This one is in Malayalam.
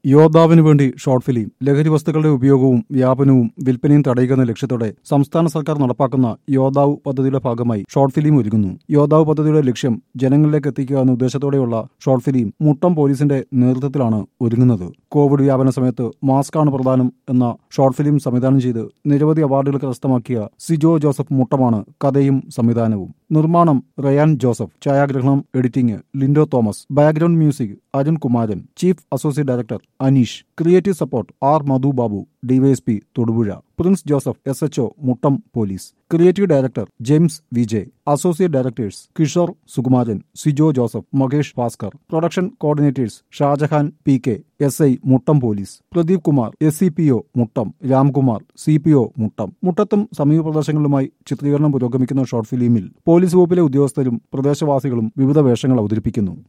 യോദ്ധാവിനു വേണ്ടി ഷോർട്ട് ഫിലിം ലഹരി വസ്തുക്കളുടെ ഉപയോഗവും വ്യാപനവും വിൽപ്പനയും തടയുക എന്ന ലക്ഷ്യത്തോടെ സംസ്ഥാന സർക്കാർ നടപ്പാക്കുന്ന യോദ്ധാവ് പദ്ധതിയുടെ ഭാഗമായി ഷോർട്ട് ഫിലിം ഒരുങ്ങുന്നു യോദ്ധാവ് പദ്ധതിയുടെ ലക്ഷ്യം ജനങ്ങളിലേക്ക് എത്തിക്കുക എന്ന ഉദ്ദേശത്തോടെയുള്ള ഷോർട്ട് ഫിലിം മുട്ടം പോലീസിന്റെ നേതൃത്വത്തിലാണ് ഒരുങ്ങുന്നത് കോവിഡ് വ്യാപന സമയത്ത് മാസ്കാണ് പ്രധാനം എന്ന ഷോർട്ട് ഫിലിം സംവിധാനം ചെയ്ത് നിരവധി അവാർഡുകൾ കരസ്ഥമാക്കിയ സിജോ ജോസഫ് മുട്ടമാണ് കഥയും സംവിധാനവും നിർമ്മാണം റയാൻ ജോസഫ് ഛായാഗ്രഹണം editing Lindo Thomas background music Arun Kumaran chief associate director Aneesh creative support R Madhu Babu DYSP Thodupuzha Prince Joseph S HO Muttom police creative director James Vijay associate directors Kishore Sukumaran Sijo Joseph Makesh Bhaskar production coordinators Shajahan P K S I Muttom police Pradeep Kumar S C P O Muttom Ramkumar C P O Muttom മുട്ടത്തും സമീപ പ്രദേശങ്ങളിലുമായി ചിത്രീകരണം പുരോഗമിക്കുന്ന ഷോർട്ട് ഫിലിമിൽ പോലീസ് വകുപ്പിലെ ഉദ്യോഗസ്ഥരും പ്രദേശവാസികളും വിവിധ വേഷങ്ങൾ അവതരിപ്പിക്കുന്നു